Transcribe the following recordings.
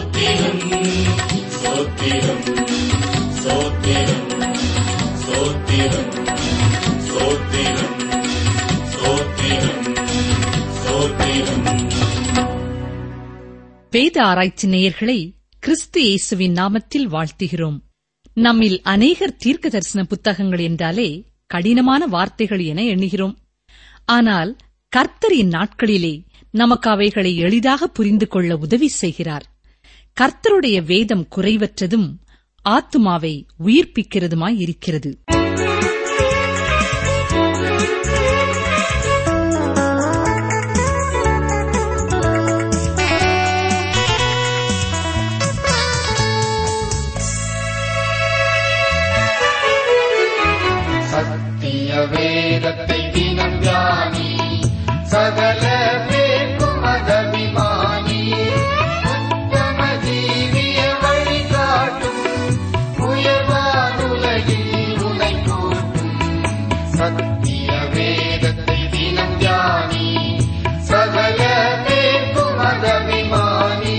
சோத்திரம் சோத்திரம் சோத்திரம் சோத்திரம் சோத்திரம் சோத்திரம் சோத்திரம் வேத ஆராய்ச்சி நேயர்களை கிறிஸ்து இயேசுவின் நாமத்தில் வாழ்த்துகிறோம் நம்மில் அநேகர் தீர்க்க தரிசன புத்தகங்கள் என்றாலே கடினமான வார்த்தைகள் என எண்ணுகிறோம் ஆனால் கர்த்தரின் நாட்களிலே நமக்கு அவைகளை எளிதாக புரிந்து கொள்ள உதவி செய்கிறார் கர்த்தருடைய வேதம் குறைவற்றதும் ஆத்துமாவை உயிர்ப்பிக்கிறதுமாய் இருக்கிறது சத்திய வேதத்தை தினம் தியானி சகல பேர்க்கும் அதபிமானி உத்தம ஜீவிய வழிகாட்டும் உயர்வானுலகில் உனை கூட்டும் சத்திய வேதத்தை தினம் தியானி சகல பேர்க்கும் அதபிமானி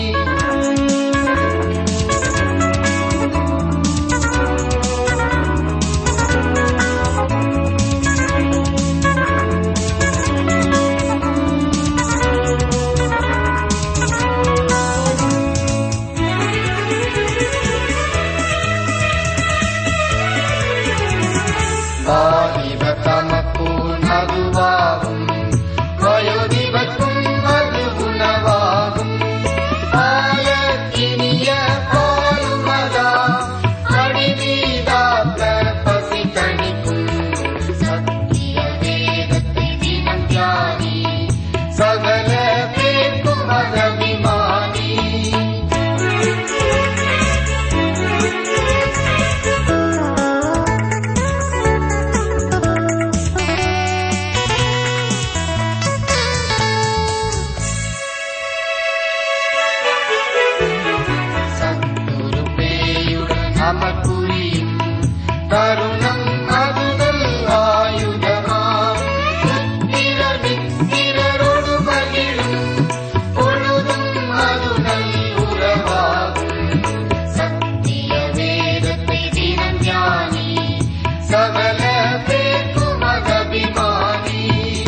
வாலிப தமக்கும் அதுவாகும் வயோதிபக்கும் அது உணவாகும் பாலத்தினிய பாலுமதா அடிமீதாத்த பசி கணிக்கும் சத்திய வேதத்தை தினம் தியானி சகல பேர்க்கும் அதபிமானி சத்துரு பேயுடன் அமர்புரியும் தருணம் அதுதல் ஆயுதமாம் புத்திரர் மித்திரரோடு மகிழும் பொழுதும் அதுதல் உறவாகும் சத்திய வேதத்தை தினம் ஞானி சகல பேர்க்கும் அகபிமானி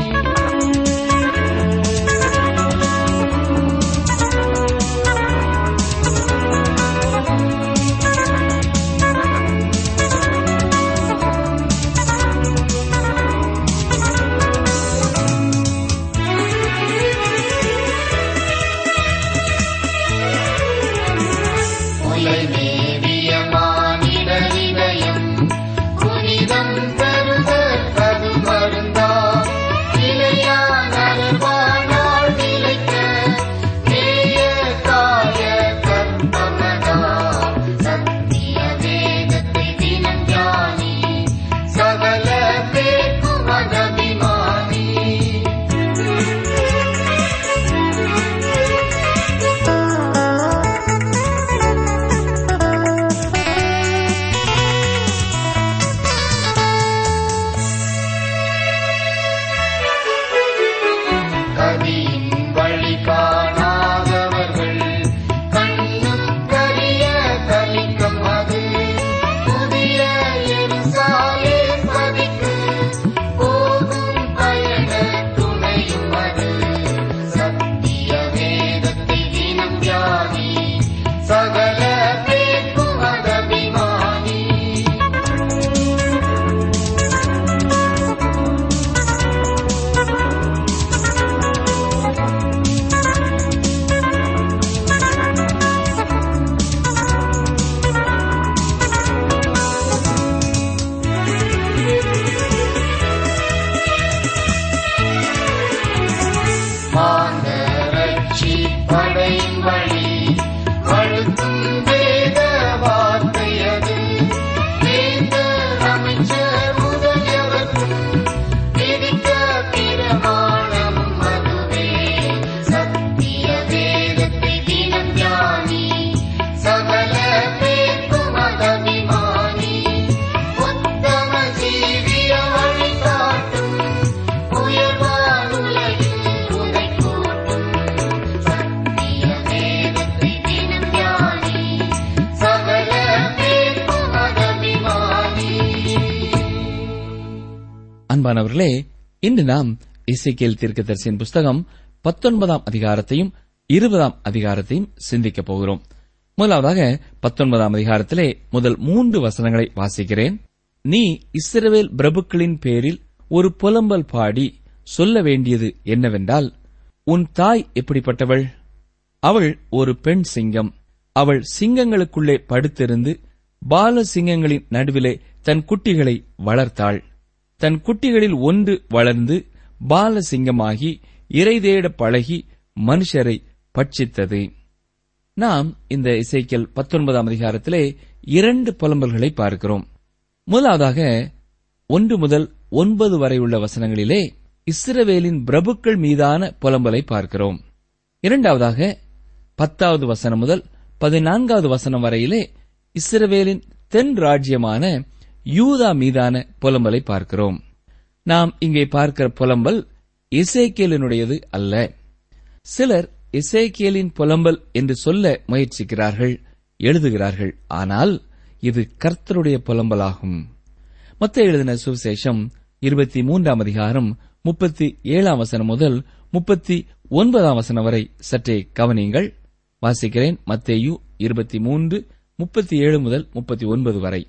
உலை மேவிய மானிட இதயம் புனிதம் பெருக கது மருந்தா இளையான் அருள்வானாள் நிலைக்க நேய காய கற்பமதா சத்திய வேதத்தை தினம் ஞானி சகல பேர்க்கும் அகபிமானி கதியின் வழி காணாதவர்கள் கண்ணும் கரிய கலிக்கம் அது புதிய எருசாலே பதிக்கு போகும் பயண துணையும் அது சத்திய வேதத்தை தினம் தியானி சகல பேர்க்கும் அகபிமானி மாந்தரட்சி படையின் வழி வழுத்தும் வேத வார்த்தை அது வேத அமைச்சர் முதலியவர்க்கும் விதித்த பிரமாணம் அதுவே சத்திய வேதத்தை தினம் ஞானி சகல பேர்க்கும் அகபிமானி உத்தம ஜீவிய வழிகாட்டும் உயர்வானுலகில் உனை கூட்டும் சத்திய வேதத்தை அன்பானவர்களே இன்று நாம் இசைக்கேல் தீர்க்கதரிசியின் புஸ்தகம் பத்தொன்பதாம் அதிகாரத்தையும் இருபதாம் அதிகாரத்தையும் சிந்திக்கப் போகிறோம் முதலாவதாக பத்தொன்பதாம் அதிகாரத்திலே முதல் மூன்று வசனங்களை வாசிக்கிறேன் நீ இஸ்ரவேல் பிரபுக்களின் பேரில் ஒரு புலம்பல் பாடி சொல்ல வேண்டியது என்னவென்றால் உன் தாய் எப்படிப்பட்டவள் அவள் ஒரு பெண் சிங்கம் அவள் சிங்கங்களுக்குள்ளே படுத்திருந்து பால சிங்கங்களின் நடுவிலே தன் குட்டிகளை வளர்த்தாள் தன் குட்டிகளில் ஒன்று வளர்ந்து பால சிங்கமாகி இறை தேட பழகி மனுஷரை பட்சித்தது நாம் இந்த இசைக்கல் பத்தொன்பதாம் அதிகாரத்திலே இரண்டு புலம்பல்களை பார்க்கிறோம் முதலாவதாக ஒன்று முதல் ஒன்பது வரை உள்ள வசனங்களிலே இஸ்ரவேலின் பிரபுக்கள் மீதான புலம்பலை பார்க்கிறோம் இரண்டாவதாக பத்தாவது வசனம் முதல் பதினான்காவது வசனம் வரையிலே இஸ்ரவேலின் தென் ராஜ்யமான யூதா மீதான புலம்பலை பார்க்கிறோம் நாம் இங்கே பார்க்கிற புலம்பல் இசைக்கேலினுடையது அல்ல சிலர் இசைக்கேலின் புலம்பல் என்று சொல்ல முயற்சிக்கிறார்கள் எழுதுகிறார்கள் ஆனால் இது கர்த்தருடைய புலம்பலாகும் மத்த எழுதின சுவிசேஷம் இருபத்தி மூன்றாம் அதிகாரம் முப்பத்தி ஏழாம் வசனம் முதல் முப்பத்தி ஒன்பதாம் வசனம் வரை சற்றே கவனியுங்கள் வாசிக்கிறேன் மத்தேயு இருபத்தி மூன்று முப்பத்தி ஏழு முதல் முப்பத்தி ஒன்பது வரை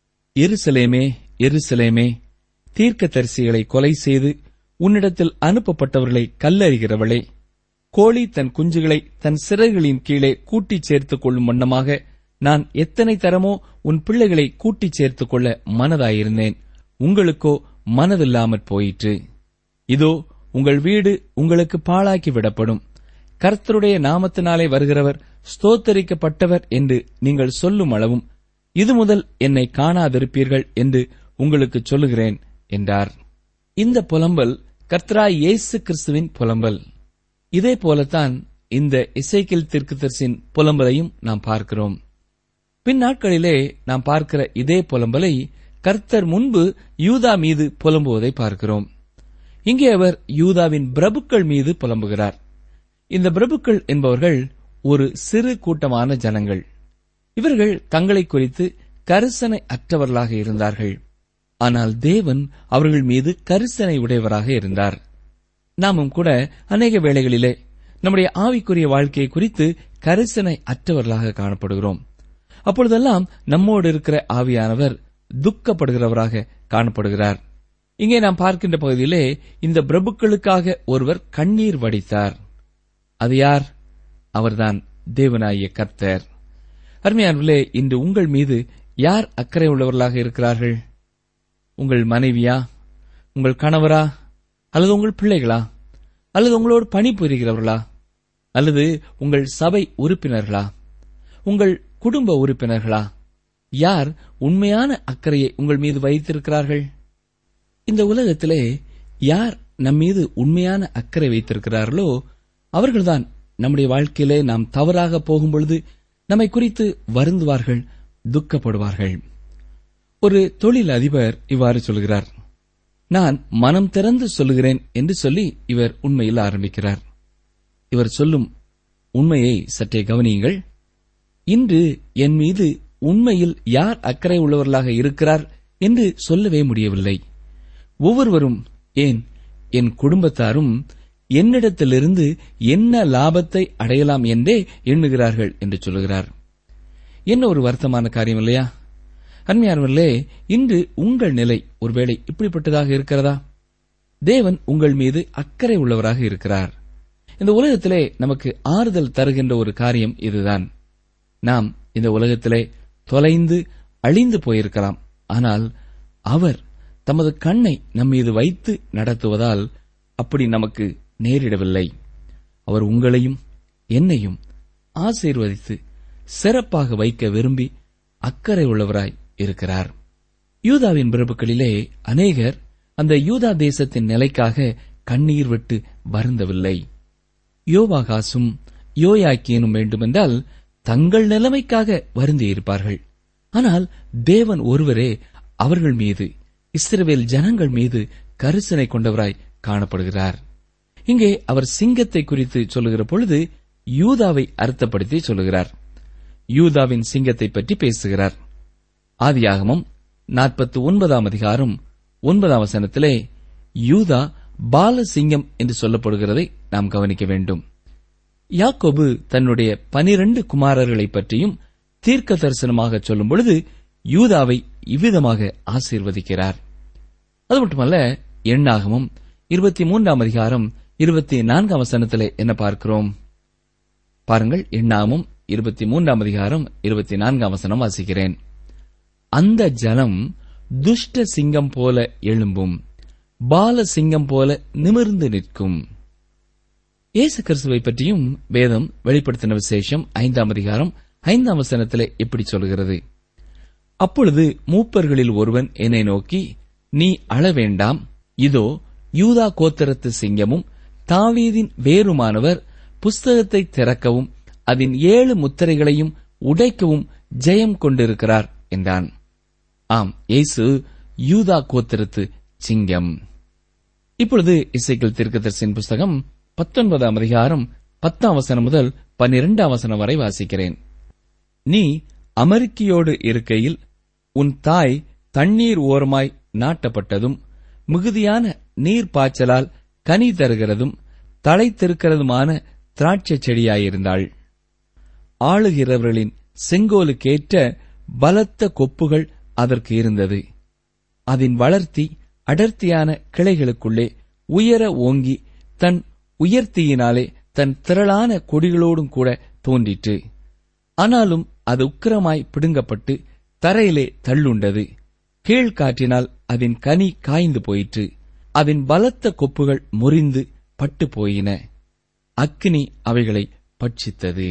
எருசலேமே எருசலேமே தீர்க்கதரிசிகளை கொலை செய்து உன்னிடத்தில் அனுப்பப்பட்டவர்களை கல்லறிகிறவளே கோழி தன் குஞ்சுகளை தன் சிறகுகளின் கீழே கூட்டிச் சேர்த்துக் கொள்ளும் வண்ணமாக நான் எத்தனை தரமோ உன் பிள்ளைகளை கூட்டிச் சேர்த்துக் கொள்ள மனதாயிருந்தேன் உங்களுக்கோ மனதில்லாமற் போயிற்று இதோ உங்கள் வீடு உங்களுக்கு பாழாக்கி விடப்படும் கர்த்தருடைய நாமத்தினாலே வருகிறவர் ஸ்தோத்தரிக்கப்பட்டவர் என்று நீங்கள் சொல்லும் அளவும் இது முதல் என்னை காணாதிருப்பீர்கள் என்று உங்களுக்கு சொல்லுகிறேன் என்றார் இந்த புலம்பல் கர்த்தராய் இயேசு கிறிஸ்துவின் புலம்பல் இதே போலத்தான் இந்த இசைக்கில் தீர்க்கதரிசியின் புலம்பலையும் நாம் பார்க்கிறோம் பின்னாட்களிலே நாம் பார்க்கிற இதே புலம்பலை கர்த்தர் முன்பு யூதா மீது புலம்புவதை பார்க்கிறோம் இங்கே அவர் யூதாவின் பிரபுக்கள் மீது புலம்புகிறார் இந்த பிரபுக்கள் என்பவர்கள் ஒரு சிறு கூட்டமான ஜனங்கள் இவர்கள் தங்களை குறித்து கரிசனை அற்றவர்களாக இருந்தார்கள் ஆனால் தேவன் அவர்கள் மீது கரிசனை உடையவராக இருந்தார் நாமும் கூட அநேக வேளைகளிலே நம்முடைய ஆவிக்குரிய வாழ்க்கையை குறித்து கரிசனை அற்றவர்களாக காணப்படுகிறோம் அப்பொழுதெல்லாம் நம்மோடு இருக்கிற ஆவியானவர் துக்கப்படுகிறவராக காணப்படுகிறார் இங்கே நாம் பார்க்கின்ற பகுதியிலே இந்த பிரபுக்களுக்காக ஒருவர் கண்ணீர் வடித்தார் அது யார் அவர்தான் தேவனாகிய கர்த்தர் அருமையானவர்களே இன்று உங்கள் மீது யார் அக்கறை உள்ளவர்களாக இருக்கிறார்கள் உங்கள் மனைவியா உங்கள் கணவரா அல்லது உங்கள் பிள்ளைகளா அல்லது உங்களோடு பணிபுரிகிறவர்களா அல்லது உங்கள் சபை உறுப்பினர்களா உங்கள் குடும்ப உறுப்பினர்களா யார் உண்மையான அக்கறையை உங்கள் மீது வைத்திருக்கிறார்கள் இந்த உலகத்திலே யார் நம் மீது உண்மையான அக்கறை வைத்திருக்கிறார்களோ அவர்கள்தான் நம்முடைய வாழ்க்கையிலே நாம் தவறாக போகும்பொழுது நம்மை குறித்து வருந்துவார்கள் துக்கப்படுவார்கள் ஒரு தொழில் அதிபர் இவ்வாறு சொல்கிறார் நான் மனம் திறந்து சொல்லுகிறேன் என்று சொல்லி இவர் உண்மையில் ஆரம்பிக்கிறார் இவர் சொல்லும் உண்மையை சற்றே கவனியுங்கள் இன்று என் மீது உண்மையில் யார் அக்கறை உள்ளவர்களாக இருக்கிறார் என்று சொல்லவே முடியவில்லை ஒவ்வொருவரும் ஏன் என் குடும்பத்தாரும் என்னிடத்திலிருந்து என்ன லாபத்தை அடையலாம் என்றே எண்ணுகிறார்கள் என்று சொல்லுகிறார் என்ன ஒரு வருத்தமான காரியம் இல்லையா அன்மையானவர்களே இன்று உங்கள் நிலை ஒருவேளை இப்படிப்பட்டதாக இருக்கிறதா தேவன் உங்கள் மீது அக்கறை உள்ளவராக இருக்கிறார் இந்த உலகத்திலே நமக்கு ஆறுதல் தருகின்ற ஒரு காரியம் இதுதான் நாம் இந்த உலகத்திலே தொலைந்து அழிந்து போயிருக்கலாம் ஆனால் அவர் தமது கண்ணை நம்மீது வைத்து நடத்துவதால் அப்படி நமக்கு நேரிடவில்லை அவர் உங்களையும் என்னையும் ஆசீர்வதித்து சிறப்பாக வைக்க விரும்பி அக்கறை உள்ளவராய் இருக்கிறார் யூதாவின் பிரபுக்களிலே அநேகர் அந்த யூதா தேசத்தின் நிலைக்காக கண்ணீர் விட்டு வருந்தவில்லை யோவாகாசும் யோயாக்கியனும் வேண்டுமென்றால் தங்கள் நிலைமைக்காக வருந்தியிருப்பார்கள் ஆனால் தேவன் ஒருவரே அவர்கள் மீது இஸ்ரவேல் ஜனங்கள் மீது கரிசனை கொண்டவராய் காணப்படுகிறார் இங்கே அவர் சிங்கத்தை குறித்து சொல்லுகிற பொழுது யூதாவை அர்த்தப்படுத்தி சொல்லுகிறார் யூதாவின் சிங்கத்தை பற்றி பேசுகிறார் ஆதியாகமம் நாற்பத்தி ஒன்பதாம் அதிகாரம் ஒன்பதாம் வசனத்திலே யூதா பாலசிங்கம் என்று சொல்லப்படுகிறதை நாம் கவனிக்க வேண்டும் யாக்கோபு தன்னுடைய பனிரண்டு குமாரர்களைப் பற்றியும் தீர்க்க தரிசனமாக சொல்லும் பொழுது யூதாவை இவ்விதமாக ஆசீர்வதிக்கிறார் அது மட்டுமல்ல எண்ணாகமும் இருபத்தி மூன்றாம் அதிகாரம் இருபத்தி நான்காம் வசனத்திலே என்ன பார்க்கிறோம் பாருங்கள் எண்ணாமும் இருபத்தி மூன்றாம் அதிகாரம் இருபத்தி நான்காம் வசனம் வாசிக்கிறேன் அந்த ஜனம் துஷ்ட சிங்கம் போல எழும்பும் பால சிங்கம் போல நிமிர்ந்து நிற்கும் இயேசு கிறிஸ்துவை பற்றியும் வேதம் வெளிப்படுத்தின விசேஷம் ஐந்தாம் அதிகாரம் ஐந்தாம் வசனத்திலே இப்படி சொல்கிறது அப்பொழுது மூப்பர்களில் ஒருவன் என்னை நோக்கி நீ அழ வேண்டாம் இதோ யூதா கோத்திரத்து சிங்கமும் தாவீதின் வேறுமானவர் புஸ்தகத்தை திறக்கவும் அதன் ஏழு முத்திரைகளையும் உடைக்கவும் ஜெயம் கொண்டிருக்கிறார் என்றான் ஆம் இயேசு யூதா கோத்திரத்து சிங்கம் இப்பொழுது இசைக்கல் தீர்க்கதரிசியின் புஸ்தகம் பத்தொன்பதாம் அதிகாரம் பத்தாம் வசனம் முதல் பன்னிரெண்டாம் வசனம் வரை வாசிக்கிறேன் நீ அமெரிக்கையோடு இருக்கையில் உன் தாய் தண்ணீர் ஓரமாய் நாட்டப்பட்டதும் மிகுதியான நீர் பாய்ச்சலால் கனி தருகிறதும் தழைத்திருக்கிறதுமான திராட்சைச் செடியாயிருந்தாள் ஆளுகிறவர்களின் செங்கோலுக்கேற்ற பலத்த கொப்புகள் அதற்கு இருந்தது அதன் வளர்த்தி அடர்த்தியான கிளைகளுக்குள்ளே உயர ஓங்கி தன் உயர்த்தியினாலே தன் திரளான கொடிகளோடும் கூட தோன்றிற்று ஆனாலும் அது உக்கிரமாய் பிடுங்கப்பட்டு தரையிலே தள்ளுண்டது கீழ்காற்றினால் அதன் கனி காய்ந்து போயிற்று அதன் பலத்த கொப்புகள் முறிந்து பட்டு போயின அக்கினி அவைகளை பட்சித்தது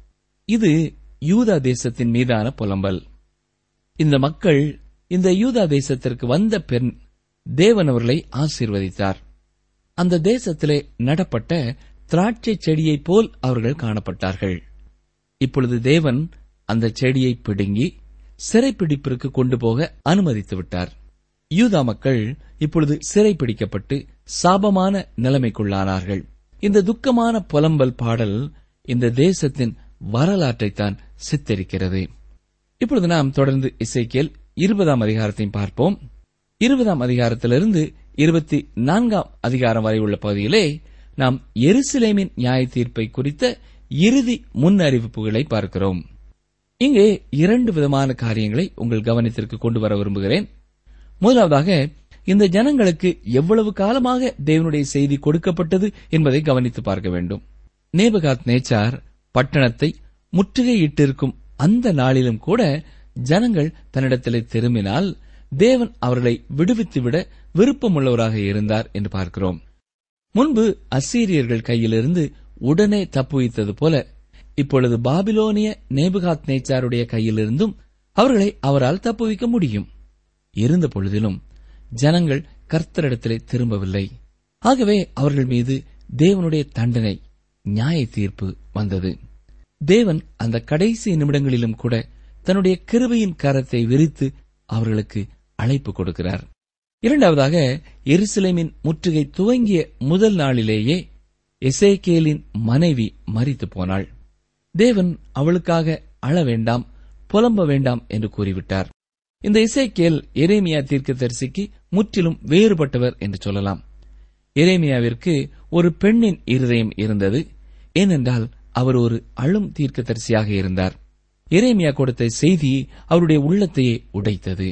இது யூதா தேசத்தின் மீதான புலம்பல் இந்த மக்கள் இந்த யூதா தேசத்திற்கு வந்த பெண் தேவன் அவர்களை ஆசீர்வதித்தார் அந்த தேசத்திலே நடப்பட்ட திராட்சை செடியைப் போல் அவர்கள் காணப்பட்டார்கள் இப்பொழுது தேவன் அந்த செடியை பிடுங்கி சிறைப்பிடிப்பிற்கு கொண்டு போக அனுமதித்து விட்டார் யூதா மக்கள் இப்பொழுது சிறைப்பிடிக்கப்பட்டு சாபமான நிலைமைக்குள்ளானார்கள் இந்த துக்கமான புலம்பல் பாடல் இந்த தேசத்தின் வரலாற்றைத்தான் சித்தரிக்கிறது இப்பொழுது நாம் தொடர்ந்து இசைக்கியல் இருபதாம் அதிகாரத்தையும் பார்ப்போம் இருபதாம் அதிகாரத்திலிருந்து இருபத்தி நான்காம் அதிகாரம் வரை உள்ள பகுதியிலே நாம் எருசலேமின் நியாய தீர்ப்பை குறித்த இறுதி முன் அறிவிப்புகளை பார்க்கிறோம் இங்கே இரண்டு விதமான காரியங்களை உங்கள் கவனத்திற்கு கொண்டு வர விரும்புகிறேன் முதலாவதாக இந்த ஜனங்களுக்கு எவ்வளவு காலமாக தேவனுடைய செய்தி கொடுக்கப்பட்டது என்பதை கவனித்து பார்க்க வேண்டும் நேபகாத் நேச்சார் பட்டணத்தை முற்றுகையிட்டிருக்கும் அந்த நாளிலும் கூட ஜனங்கள் தன்னிடத்திலே திரும்பினால் தேவன் அவர்களை விடுவித்துவிட விருப்பமுள்ளவராக இருந்தார் என்று பார்க்கிறோம் முன்பு அசீரியர்கள் கையிலிருந்து உடனே தப்புவித்தது போல இப்பொழுது பாபிலோனிய நேபுகாத் நேச்சாருடைய கையிலிருந்தும் அவர்களை அவரால் தப்புவிக்க முடியும் இருந்த பொழுதிலும் ஜனங்கள் கர்த்தரிடத்திலே திரும்பவில்லை ஆகவே அவர்கள் மீது தேவனுடைய தண்டனை நியாய தீர்ப்பு வந்தது தேவன் அந்த கடைசி நிமிடங்களிலும் கூட தன்னுடைய கிருபையின் கரத்தை விரித்து அவர்களுக்கு அழைப்பு கொடுக்கிறார் இரண்டாவதாக எருசலேமின் முற்றுகை துவங்கிய முதல் நாளிலேயே எசேக்கேலின் மனைவி மரித்து போனாள் தேவன் அவளுக்காக அழ வேண்டாம் புலம்ப வேண்டாம் என்று கூறிவிட்டார் இந்த இசைக்கேல் எரேமியா தீர்க்கதரிசிக்கு முற்றிலும் வேறுபட்டவர் என்று சொல்லலாம் எரேமியாவிற்கு ஒரு பெண்ணின் இருதயம் இருந்தது ஏனென்றால் அவர் ஒரு அழும் தீர்க்கதரிசியாக இருந்தார் எரேமியா கொடுத்த செய்தி அவருடைய உள்ளத்தையே உடைத்தது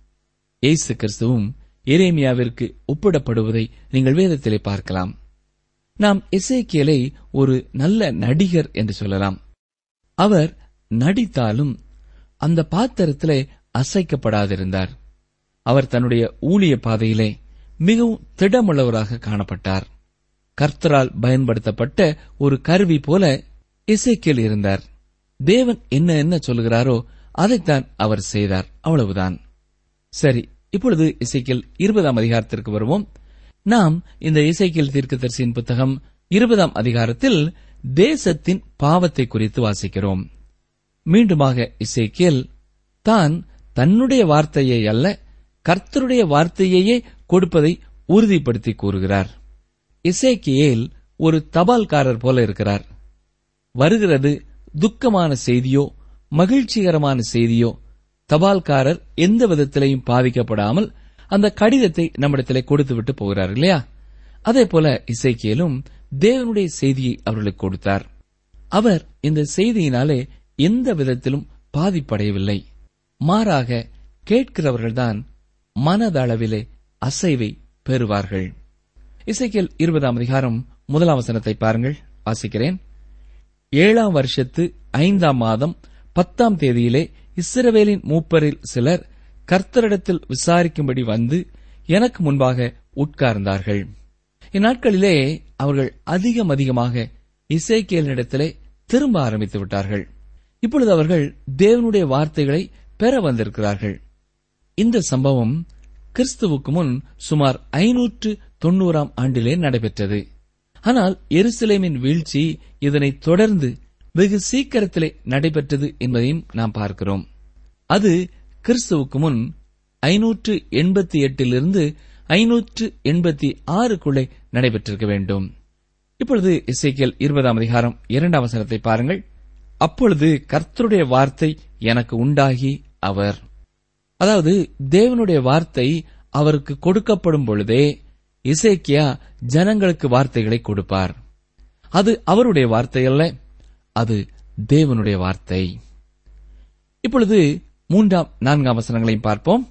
இயேசு கிறிஸ்துவும் எரேமியாவிற்கு ஒப்பிடப்படுவதை நீங்கள் வேதத்திலே பார்க்கலாம் நாம் எசேக்கியலை ஒரு நல்ல நடிகர் என்று சொல்லலாம் அவர் நடித்தாலும் அந்த பாத்திரத்திலே அசைக்கப்படாதிருந்தார் அவர் தன்னுடைய ஊழிய பாதையிலே மிகவும் திடமுள்ளவராக காணப்பட்டார் கர்த்தரால் பயன்படுத்தப்பட்ட ஒரு கருவி போல இசைக்கியல் இருந்தார் தேவன் என்ன என்ன சொல்கிறாரோ அதைத்தான் அவர் செய்தார் அவ்வளவுதான் சரி இப்பொழுது இசைக்கியல் இருபதாம் அதிகாரத்திற்கு வருவோம் நாம் இந்த இசைக்கியல் தீர்க்கதரிசியின் புத்தகம் இருபதாம் அதிகாரத்தில் தேசத்தின் பாவத்தை குறித்து வாசிக்கிறோம் மீண்டுமாக இசைக்கியல் தான் தன்னுடைய வார்த்தையை அல்ல கர்த்தருடைய வார்த்தையையே கொடுப்பதை உறுதிப்படுத்தி கூறுகிறார் இசைக்கியேல் ஒரு தபால்காரர் போல இருக்கிறார் வருகிறது துக்கமான செய்தியோ மகிழ்ச்சிகரமான செய்தியோ தபால்காரர் எந்த விதத்திலையும் பாதிக்கப்படாமல் அந்த கடிதத்தை நம்மிடத்திலே கொடுத்து விட்டு போகிறார் இல்லையா அதே போல இசைக்கியலும் தேவனுடைய செய்தியை அவர்களுக்கு கொடுத்தார் அவர் இந்த செய்தியினாலே எந்த விதத்திலும் பாதிப்படையவில்லை மாறாக கேட்கிறவர்கள்தான் மனதளவிலே அசைவை பெறுவார்கள் இசைக்கியல் இருபதாம் அதிகாரம் முதலாம் வசனத்தை பாருங்கள் வாசிக்கிறேன் ஏழாம் வருஷத்து ஐந்தாம் மாதம் பத்தாம் தேதியிலே இஸ்ரவேலின் மூப்பரில் சிலர் கர்த்தரிடத்தில் விசாரிக்கும்படி வந்து எனக்கு முன்பாக உட்கார்ந்தார்கள் இந்நாட்களிலே அவர்கள் அதிகம் அதிகமாக இசைக்கியலிடத்திலே திரும்ப ஆரம்பித்து விட்டார்கள் இப்பொழுது அவர்கள் தேவனுடைய வார்த்தைகளை பெற வந்திருக்கிறார்கள் இந்த சம்பவம் கிறிஸ்துவுக்கு முன் சுமார் ஐநூற்று தொண்ணூறாம் ஆண்டிலே நடைபெற்றது ஆனால் எருசலேமின் வீழ்ச்சி இதனைத் தொடர்ந்து வெகு சீக்கிரத்திலே நடைபெற்றது என்பதையும் நாம் பார்க்கிறோம் அது கிறிஸ்துவுக்கு முன் ஐநூற்று எண்பத்தி எட்டிலிருந்து ஐநூற்று எண்பத்தி ஆறுக்குள்ளே நடைபெற்றிருக்க வேண்டும் இப்பொழுது இசைக்கியல் இருபதாம் அதிகாரம் இரண்டாம் வசனத்தை பாருங்கள் அப்பொழுது கர்த்தருடைய வார்த்தை எனக்கு உண்டாகி அவர் அதாவது தேவனுடைய வார்த்தை அவருக்கு கொடுக்கப்படும் பொழுதே இசைக்கியா ஜனங்களுக்கு வார்த்தைகளை கொடுப்பார் அது அவருடைய வார்த்தை அல்ல அது தேவனுடைய வார்த்தை இப்பொழுது மூன்றாம் நான்காம் வசனங்களையும் பார்ப்போம்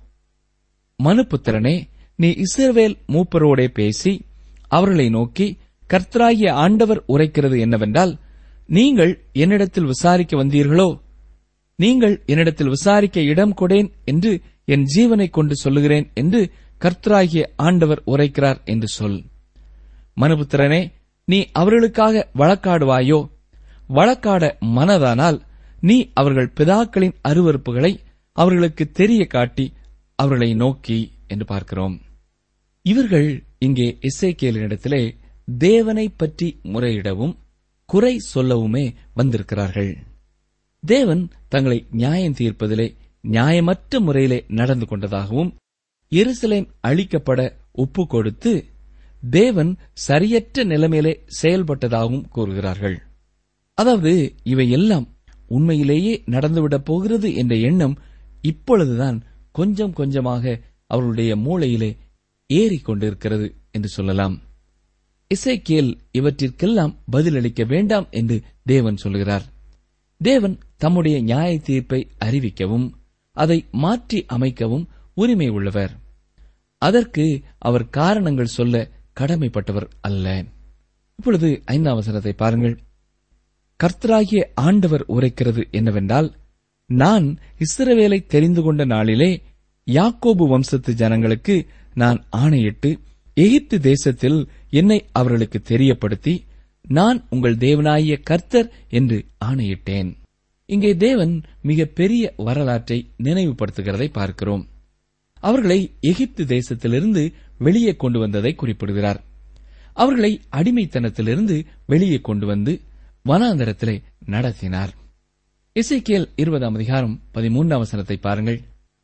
மனுபுத்திரனே நீ இஸ்ரவேல் மூப்பரோடே பேசி அவர்களை நோக்கி கர்த்தராகிய ஆண்டவர் உரைக்கிறது என்னவென்றால் நீங்கள் என்னிடத்தில் விசாரிக்க வந்தீர்களோ நீங்கள் என்னிடத்தில் விசாரிக்க இடம் கொடேன் என்று என் ஜீவனைக் கொண்டு சொல்லுகிறேன் என்று கர்த்தராகிய ஆண்டவர் உரைக்கிறார் என்று சொல் மனுபுத்திரனே நீ அவர்களுக்காக வழக்காடுவாயோ வழக்காட மனதானால் நீ அவர்கள் பிதாக்களின் அருவறுப்புகளை அவர்களுக்கு தெரிய காட்டி அவர்களை நோக்கி என்று பார்க்கிறோம் இவர்கள் இங்கே இசைக்கேலினிடத்திலே தேவனை பற்றி முறையிடவும் குறை சொல்லவுமே வந்திருக்கிறார்கள் தேவன் தங்களை நியாயம் தீர்ப்பதிலே நியாயமற்ற முறையிலே நடந்து கொண்டதாகவும் எருசலேம் அழிக்கப்பட ஒப்பு கொடுத்து தேவன் சரியற்ற நிலைமையிலே செயல்பட்டதாகவும் கூறுகிறார்கள் அதாவது இவை எல்லாம் உண்மையிலேயே நடந்துவிடப் போகிறது என்ற எண்ணம் இப்பொழுதுதான் கொஞ்சம் கொஞ்சமாக அவர்களுடைய மூளையிலே ஏறிக்கொண்டிருக்கிறது என்று சொல்லலாம் இசைக்கேல் இவற்றிற்கெல்லாம் பதிலளிக்க வேண்டாம் என்று தேவன் சொல்கிறார் தேவன் தம்முடைய நியாய தீர்ப்பை அறிவிக்கவும் அதை மாற்றி அமைக்கவும் உரிமை உள்ளவர் அதற்கு அவர் காரணங்கள் சொல்ல கடமைப்பட்டவர் அல்ல இப்பொழுது ஐந்தாம் வசனத்தை பாருங்கள் கர்த்தராகிய ஆண்டவர் உரைக்கிறது என்னவென்றால் நான் இஸ்ரவேலை தெரிந்து கொண்ட நாளிலே யாக்கோபு வம்சத்து ஜனங்களுக்கு நான் ஆணையிட்டு எகிப்து தேசத்தில் என்னை அவர்களுக்கு தெரியப்படுத்தி நான் உங்கள் தேவனாகிய கர்த்தர் என்று ஆணையிட்டேன் இங்கே தேவன் மிக பெரிய வரலாற்றை நினைவுபடுத்துகிறதை பார்க்கிறோம் அவர்களை எகிப்து தேசத்திலிருந்து வெளியே கொண்டு வந்ததை குறிப்பிடுகிறார் அவர்களை அடிமைத்தனத்திலிருந்து வெளியே கொண்டு வந்து வனாந்தரத்திலே நடத்தினார் இசைக்கேல் இருபதாம் அதிகாரம் பதிமூன்றாம் வசனத்தை பாருங்கள்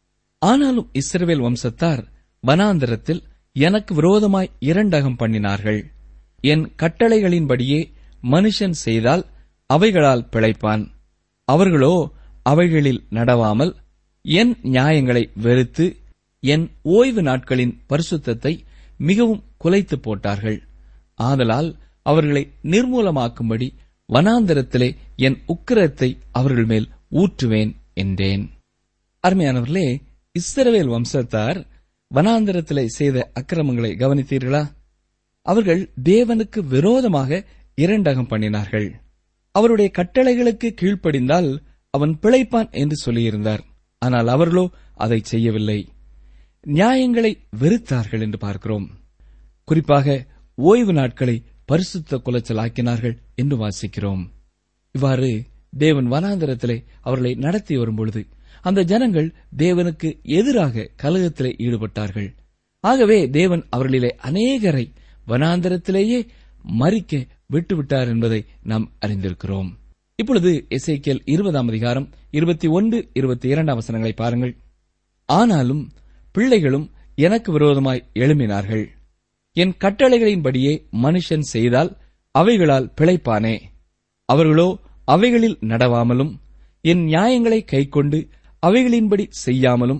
ஆனாலும் இஸ்ரவேல் வம்சத்தார் வனாந்தரத்தில் எனக்கு விரோதமாய் இரண்டகம் பண்ணினார்கள் என் கட்டளைகளின்படியே மனுஷன் செய்தால் அவைகளால் பிழைப்பான் அவர்களோ அவைகளில் நடவாமல் என் நியாயங்களை வெறுத்து என் ஓய்வு நாட்களின் பரிசுத்தத்தை மிகவும் குலைத்து போட்டார்கள் ஆதலால் அவர்களை நிர்மூலமாக்கும்படி வனாந்தரத்திலே என் உக்கிரத்தை அவர்கள் மேல் ஊற்றுவேன் என்றேன் அருமையானவர்களே இஸ்ரவேல் வம்சத்தார் வனாந்தரத்திலே செய்த அக்கிரமங்களை கவனித்தீர்களா அவர்கள் தேவனுக்கு விரோதமாக இரண்டகம் பண்ணினார்கள் அவருடைய கட்டளைகளுக்கு கீழ்ப்படிந்தால் அவன் பிழைப்பான் என்று சொல்லியிருந்தார் ஆனால் அவர்களோ அதை செய்யவில்லை நியாயங்களை வெறுத்தார்கள் என்று பார்க்கிறோம் குறிப்பாக ஓய்வு நாட்களை பரிசுத்த குலைச்சலாக்கினார்கள் என்று வாசிக்கிறோம் இவ்வாறு தேவன் வனாந்தரத்திலே அவர்களை நடத்தி வரும்பொழுது அந்த ஜனங்கள் தேவனுக்கு எதிராக கலகத்திலே ஈடுபட்டார்கள் ஆகவே தேவன் அவர்களிலே அநேகரை வனாந்தரத்திலேயே மறிக்க விட்டுவிட்டார் என்பதை நாம் அறிந்திருக்கிறோம் இப்பொழுது எசேக்கியல் இருபதாம் அதிகாரம் இருபத்தி ஒன்று இருபத்தி இரண்டாம் வசனங்களை பாருங்கள் ஆனாலும் பிள்ளைகளும் எனக்கு விரோதமாய் எழும்பினார்கள் என் கட்டளைகளின்படியே மனுஷன் செய்தால் அவைகளால் பிழைப்பானே அவர்களோ அவைகளில் நடவாமலும் என் நியாயங்களை கைக்கொண்டு அவைகளின்படி செய்யாமலும்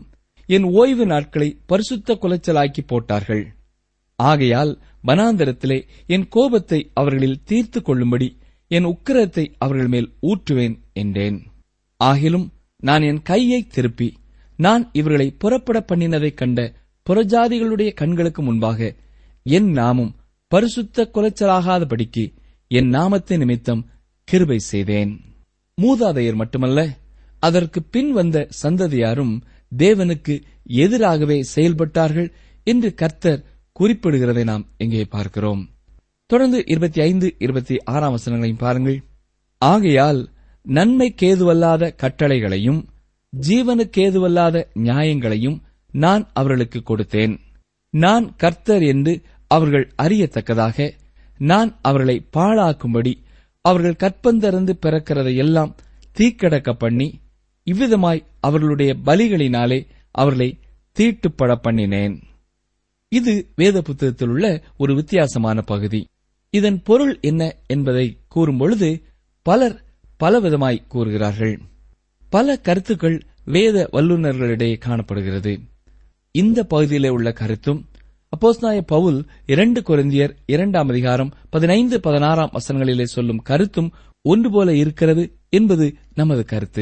என் ஓய்வு நாட்களை பரிசுத்த குலைச்சலாக்கி போட்டார்கள் ஆகையால் வனாந்தரத்திலே என் கோபத்தை அவர்களில் தீர்த்து கொள்ளும்படி என் உக்கிரத்தை அவர்கள் மேல் ஊற்றுவேன் என்றேன் ஆகிலும் நான் என் கையை திருப்பி நான் இவர்களை புறப்பட பண்ணினதைக் கண்ட புறஜாதிகளுடைய கண்களுக்கு முன்பாக என் நாமம் பரிசுத்த குலைச்சலாகாதபடிக்கு என் நாமத்தை நிமித்தம் கிருபை செய்தேன் மூதாதையர் மட்டுமல்ல அதற்கு பின் வந்த சந்ததியாரும் தேவனுக்கு எதிராகவே செயல்பட்டார்கள் என்று கர்த்தர் குறிப்பிடுகிறதை நாம் இங்கே பார்க்கிறோம் தொடர்ந்து இருபத்தி ஐந்து இருபத்தி ஆறாம் வசனங்களையும் பாருங்கள் ஆகையால் நன்மைக்கேதுவல்லாத கட்டளைகளையும் ஜீவனுக்கேதுவல்லாத நியாயங்களையும் நான் அவர்களுக்கு கொடுத்தேன் நான் கர்த்தர் என்று அவர்கள் அறியத்தக்கதாக நான் அவர்களை பாழாக்கும்படி அவர்கள் கற்பந்தருந்து பிறக்கிறதை எல்லாம் தீக்கடக்க பண்ணி இவ்விதமாய் அவர்களுடைய பலிகளினாலே அவர்களை தீட்டுப்பட பண்ணினேன் இது வேத புத்தகத்தில் உள்ள ஒரு வித்தியாசமான பகுதி இதன் பொருள் என்ன என்பதை கூறும்பொழுது பலர் பலவிதமாய் கூறுகிறார்கள் பல கருத்துக்கள் வேத வல்லுநர்களிடையே காணப்படுகிறது இந்த பகுதியிலே உள்ள கருத்தும் அப்போஸ்நாய பவுல் இரண்டு கொரிந்தியர் இரண்டாம் அதிகாரம் பதினைந்து பதினாறாம் வசனங்களிலே சொல்லும் கருத்தும் ஒன்று போல இருக்கிறது என்பது நமது கருத்து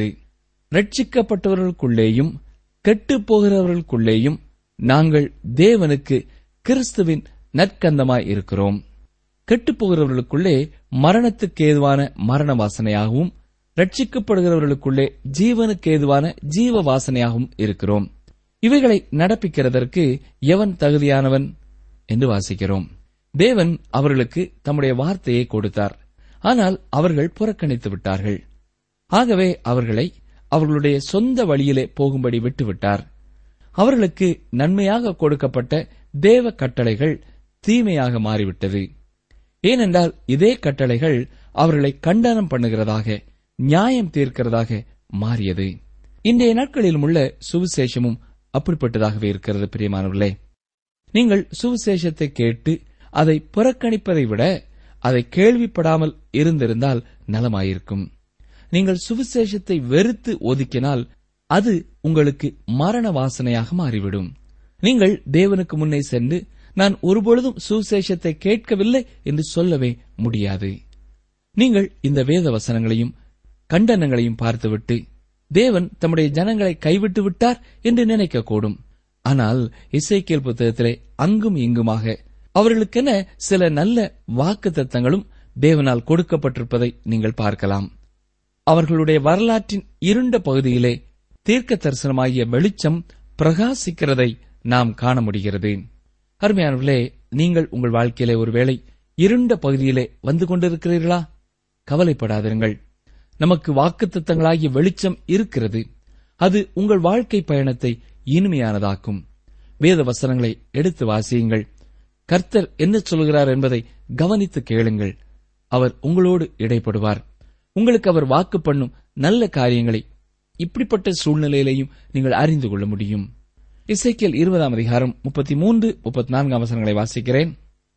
ரட்சிக்கப்பட்டவர்களுக்குள்ளேயும் கெட்டுப் போகிறவர்களுக்குள்ளேயும் நாங்கள் தேவனுக்கு கிறிஸ்துவின் நற்கந்தமாய் இருக்கிறோம் கெட்டுப் போகிறவர்களுக்குள்ளே மரணத்துக்கு ஏதுவான மரண வாசனையாகவும் ரட்சிக்கப்படுகிறவர்களுக்குள்ளே ஜீவனுக்கு ஏதுவான ஜீவ வாசனையாகவும் இருக்கிறோம் இவைகளை நடப்பிக்கிறதற்கு எவன் தகுதியானவன் என்று வாசிக்கிறோம் தேவன் அவர்களுக்கு தம்முடைய வார்த்தையை கொடுத்தார் ஆனால் அவர்கள் புறக்கணித்து விட்டார்கள் ஆகவே அவர்களை அவர்களுடைய சொந்த வழியிலே போகும்படி விட்டுவிட்டார் அவர்களுக்கு நன்மையாக கொடுக்கப்பட்ட தேவ கட்டளைகள் தீமையாக மாறிவிட்டது ஏனென்றால் இதே கட்டளைகள் அவர்களை கண்டனம் பண்ணுகிறதாக நியாயம் தீர்க்கிறதாக மாறியது இன்றைய நாட்களிலும் உள்ள சுவிசேஷமும் அப்படிப்பட்டதாகவே இருக்கிறது பிரியமானவர்களே நீங்கள் சுவிசேஷத்தை கேட்டு அதை புறக்கணிப்பதை விட அதை கேள்விப்படாமல் இருந்திருந்தால் நலமாயிருக்கும் நீங்கள் சுவிசேஷத்தை வெறுத்து ஒதுக்கினால் அது உங்களுக்கு மரண வாசனையாக மாறிவிடும் நீங்கள் தேவனுக்கு முன்னே சென்று நான் ஒருபொழுதும் சுவிசேஷத்தை கேட்கவில்லை என்று சொல்லவே முடியாது நீங்கள் இந்த வேத வசனங்களையும் கண்டனங்களையும் பார்த்துவிட்டு தேவன் தம்முடைய ஜனங்களை கைவிட்டு விட்டார் என்று நினைக்கக்கூடும் ஆனால் இசைக்கியல் புத்தகத்திலே அங்கும் இங்குமாக அவர்களுக்கென சில நல்ல வாக்கு தத்தங்களும் தேவனால் கொடுக்கப்பட்டிருப்பதை நீங்கள் பார்க்கலாம் அவர்களுடைய வரலாற்றின் இருண்ட பகுதியிலே தீர்க்க தரிசனமாகிய வெளிச்சம் பிரகாசிக்கிறதை நாம் காண முடிகிறது அருமையானவர்களே நீங்கள் உங்கள் வாழ்க்கையிலே ஒருவேளை இருண்ட பகுதியிலே வந்து கொண்டிருக்கிறீர்களா கவலைப்படாதிருங்கள் நமக்கு வாக்குத்தத்தங்களாகிய வெளிச்சம் இருக்கிறது அது உங்கள் வாழ்க்கை பயணத்தை இனிமையானதாக்கும் வேத வசனங்களை எடுத்து வாசியுங்கள் கர்த்தர் என்ன சொல்கிறார் என்பதை கவனித்து கேளுங்கள் அவர் உங்களோடு இடைப்படுவார் உங்களுக்கு அவர் வாக்கு பண்ணும் நல்ல காரியங்களை இப்படிப்பட்ட சூழ்நிலையிலையும் நீங்கள் அறிந்து கொள்ள முடியும் இசைக்கியல் இருபதாம் அதிகாரம் முப்பத்தி மூன்று முப்பத்தி நான்காம் வசனங்களை வாசிக்கிறேன்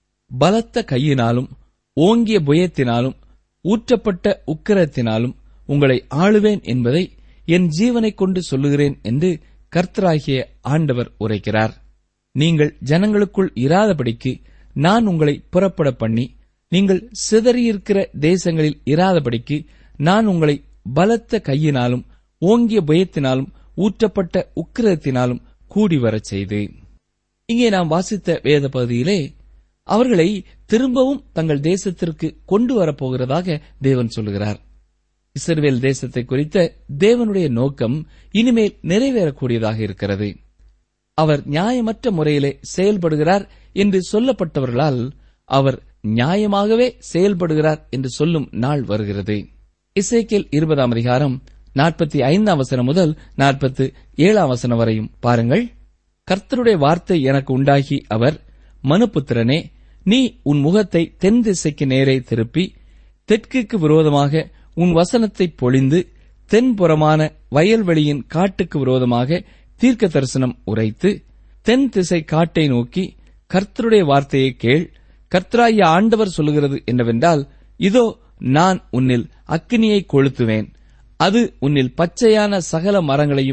பலத்த கையினாலும் ஓங்கிய புயத்தினாலும் ஊற்றப்பட்ட உக்கிரத்தினாலும் உங்களை ஆளுவேன் என்பதை என் ஜீவனைக் கொண்டு சொல்லுகிறேன் என்று கர்த்தராகிய ஆண்டவர் உரைக்கிறார் நீங்கள் ஜனங்களுக்குள் இராதபடிக்கு நான் உங்களை புறப்பட பண்ணி நீங்கள் சிதறியிருக்கிற தேசங்களில் இராதபடிக்கு நான் உங்களை பலத்த கையினாலும் ஓங்கிய பயத்தினாலும் ஊற்றப்பட்ட உக்கிரத்தினாலும் கூடி வரச் செய்து இங்கே நாம் வாசித்த வேத பகுதியிலே அவர்களை திரும்பவும் தங்கள் தேசத்திற்கு கொண்டு வரப்போகிறதாக தேவன் சொல்கிறார் இஸ்ரவேல் தேசத்தை குறித்த தேவனுடைய நோக்கம் இனிமேல் நிறைவேறக்கூடியதாக இருக்கிறது அவர் நியாயமற்ற முறையிலே செயல்படுகிறார் என்று சொல்லப்பட்டவர்களால் அவர் நியாயமாகவே செயல்படுகிறார் என்று சொல்லும் நாள் வருகிறது இசைக்கேல் இருபதாம் அதிகாரம் நாற்பத்தி ஐந்தாம் வசனம் முதல் நாற்பத்து ஏழாம் வசனம் வரையும் பாருங்கள் கர்த்தருடைய வார்த்தை எனக்கு உண்டாகி அவர் மனுபுத்திரனே நீ உன் முகத்தை தென் திசைக்கு நேரே திருப்பி தெற்குக்கு விரோதமாக உன் வசனத்தை பொழிந்து தென்புறமான வயல்வெளியின் காட்டுக்கு விரோதமாக தீர்க்க தரிசனம் உரைத்து தென் திசை காட்டை நோக்கி கர்த்தருடைய வார்த்தையை கேள் கர்த்தராகிய ஆண்டவர் சொல்லுகிறது என்னவென்றால் இதோ நான் உன்னில் அக்கினியை கொளுத்துவேன் அது உன்னில் பச்சையான சகல மரங்களையும்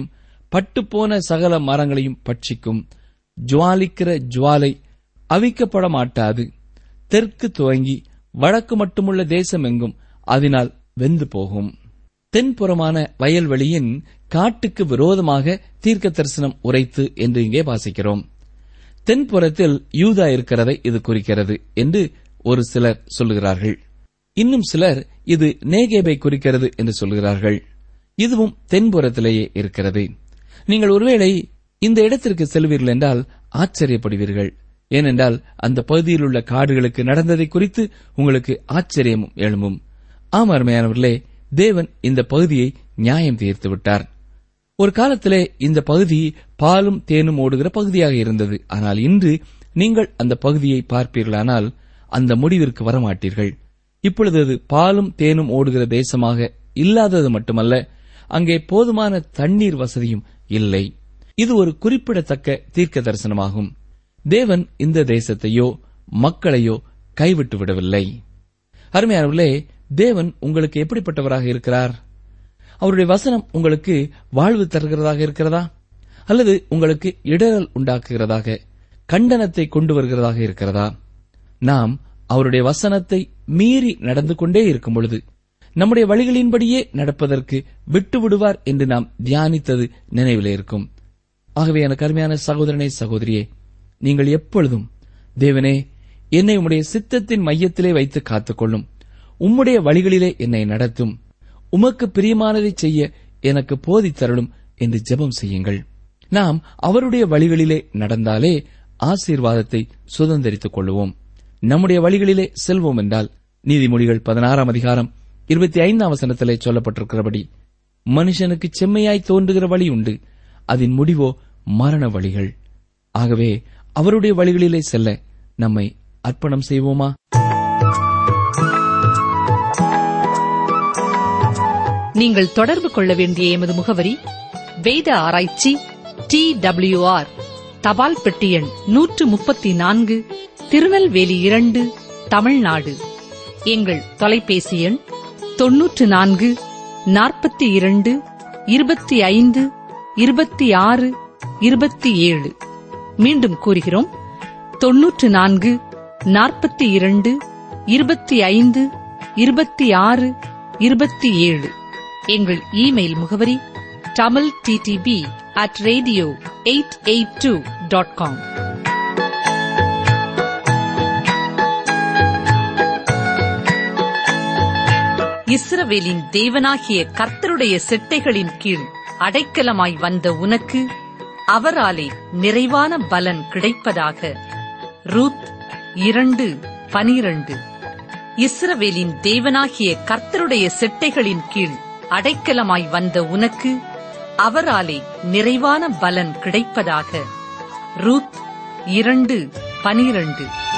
பட்டுப்போன சகல மரங்களையும் பட்சிக்கும் ஜுவாலிக்கிற ஜுவாலை அவிக்கப்பட மாட்டாது தெற்கு துவங்கி வடக்கு மட்டுமுள்ள தேசம் எங்கும் அதனால் வெந்து போகும் தென்புறமான வயல்வெளியின் காட்டுக்கு விரோதமாக தீர்க்க தரிசனம் உரைத்து என்று இங்கே வாசிக்கிறோம் தென்புறத்தில் யூதா இருக்கிறதை இது குறிக்கிறது என்று ஒரு சிலர் சொல்லுகிறார்கள் இன்னும் சிலர் இது நேகேபை குறிக்கிறது என்று சொல்கிறார்கள் இதுவும் தென்புறத்திலேயே இருக்கிறது நீங்கள் ஒருவேளை இந்த இடத்திற்கு செல்வீர்கள் என்றால் ஆச்சரியப்படுவீர்கள் ஏனென்றால் அந்த பகுதியில் உள்ள காடுகளுக்கு நடந்ததை குறித்து உங்களுக்கு ஆச்சரியமும் எழும்பும் ஆம் அருமையானவர்களே தேவன் இந்த பகுதியை நியாயம் தீர்த்து விட்டார் ஒரு காலத்திலே இந்த பகுதி பாலும் தேனும் ஓடுகிற பகுதியாக இருந்தது ஆனால் இன்று நீங்கள் அந்த பகுதியை பார்ப்பீர்களானால் அந்த முடிவிற்கு வரமாட்டீர்கள் இப்பொழுது அது பாலும் தேனும் ஓடுகிற தேசமாக இல்லாதது மட்டுமல்ல அங்கே போதுமான தண்ணீர் வசதியும் இல்லை இது ஒரு குறிப்பிடத்தக்க தீர்க்க தரிசனமாகும் தேவன் இந்த தேசத்தையோ மக்களையோ கைவிட்டு விடவில்லை அருமையானவர்களே தேவன் உங்களுக்கு எப்படிப்பட்டவராக இருக்கிறார் அவருடைய வசனம் உங்களுக்கு வாழ்வு தருகிறதாக இருக்கிறதா அல்லது உங்களுக்கு இடரல் உண்டாக்குகிறதாக கண்டனத்தை கொண்டு வருகிறதாக இருக்கிறதா நாம் அவருடைய வசனத்தை மீறி நடந்து கொண்டே இருக்கும் பொழுது நம்முடைய வழிகளின்படியே நடப்பதற்கு விட்டு விடுவார் என்று நாம் தியானித்தது நினைவிலே இருக்கும் ஆகவே எனக்கு அருமையான சகோதரனே சகோதரியே நீங்கள் எப்பொழுதும் தேவனே என்னை உம்முடைய சித்தத்தின் மையத்திலே வைத்து காத்துக்கொள்ளும் உம்முடைய வழிகளிலே என்னை நடத்தும் உமக்கு பிரியமானதை செய்ய எனக்கு போதித்தருளும் என்று ஜெபம் செய்யுங்கள் நாம் அவருடைய வழிகளிலே நடந்தாலே ஆசீர்வாதத்தை சுதந்திரித்துக் கொள்ளுவோம் நம்முடைய வழிகளிலே செல்வோம் என்றால் நீதிமொழிகள் பதினாறாம் அதிகாரம் இருபத்தி ஐந்தாம் வசனத்திலே சொல்லப்பட்டிருக்கிறபடி மனுஷனுக்கு செம்மையாய் தோன்றுகிற வழி உண்டு அதன் முடிவோ மரண வழிகள் ஆகவே அவருடைய வழிகளிலே செல்ல நம்மை அர்ப்பணம் செய்வோமா நீங்கள் தொடர்பு கொள்ள வேண்டிய எமது முகவரி வேத ஆராய்ச்சி டி ஆர் தபால் பெட்டி எண் நூற்று முப்பத்தி நான்கு திருநெல்வேலி இரண்டு தமிழ்நாடு எங்கள் தொலைபேசி எண் தொன்னூற்று நான்கு நாற்பத்தி இரண்டு இருபத்தி ஐந்து இருபத்தி ஆறு இருபத்தி ஏழு மீண்டும் கூறுகிறோம் தொன்னூற்று நான்கு நாற்பத்தி இரண்டு இருபத்தி ஐந்து இருபத்தி ஆறு இருபத்தி ஏழு எங்கள் இமெயில் முகவரி Tamil DTP at radio eight eight two dot com இஸ்ரவேலின் தேவனாகிய கர்த்தருடைய செட்டைகளின் கீழ் அடைக்கலமாய் வந்த உனக்கு அவராலே நிறைவான பலன் கிடைப்பதாக ரூத் இரண்டு பனிரண்டு இஸ்ரவேலின் தேவனாகிய கர்த்தருடைய செட்டைகளின் கீழ் அடைக்கலமாய் வந்த உனக்கு அவராலே நிறைவான பலன் கிடைப்பதாக ரூத் இரண்டு பனிரண்டு